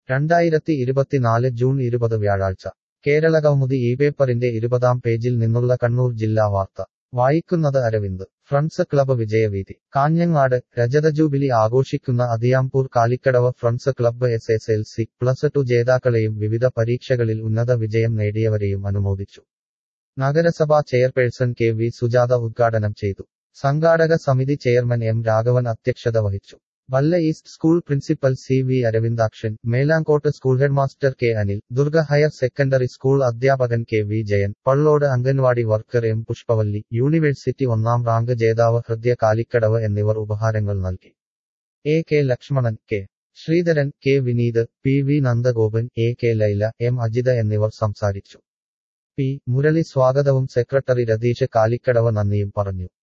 രണ്ടായിരത്തി ഇരുപത്തിനാല് ജൂൺ ഇരുപത് വ്യാഴാഴ്ച കേരളകൗമുദി ഈ പേപ്പറിന്റെ ഇരുപതാം പേജിൽ നിന്നുള്ള കണ്ണൂർ ജില്ലാ വാർത്ത വായിക്കുന്നത് അരവിന്ദ് ഫ്രണ്ട്സ് ക്ലബ് വിജയവീതി കാഞ്ഞങ്ങാട് രജത ജൂബിലി ആഘോഷിക്കുന്ന Athiyampur Kalikkadavu friends club S S L C plus two ജേതാക്കളെയും വിവിധ പരീക്ഷകളിൽ ഉന്നത വിജയം നേടിയവരെയും അനുമോദിച്ചു നഗരസഭാ ചെയർപേഴ്സൺ കെ വി സുജാത ഉദ്ഘാടനം ചെയ്തു സംഘാടക സമിതി ചെയർമാൻ എം രാഘവൻ അധ്യക്ഷത വഹിച്ചു വല്ല east school principal C V Aravindakshan Melankot school headmaster K Anil Durga higher secondary school അധ്യാപകൻ K V Jayan Pallod anganwadi worker M Pushpavalli university ഒന്നാം റാങ്ക് ജേതാവ് ഹൃദയ കാലിക്കടവ് എന്നിവർ ഉപഹാരങ്ങൾ നൽകി A K Lakshmanan K Sreedharan K Vineeth P V Nandagopan A K Laila M Ajitha എന്നിവർ സംസാരിച്ചു പി മുരളി സ്വാഗതവും സെക്രട്ടറി രതീഷ് കാലിക്കടവ് നന്ദിയും പറഞ്ഞു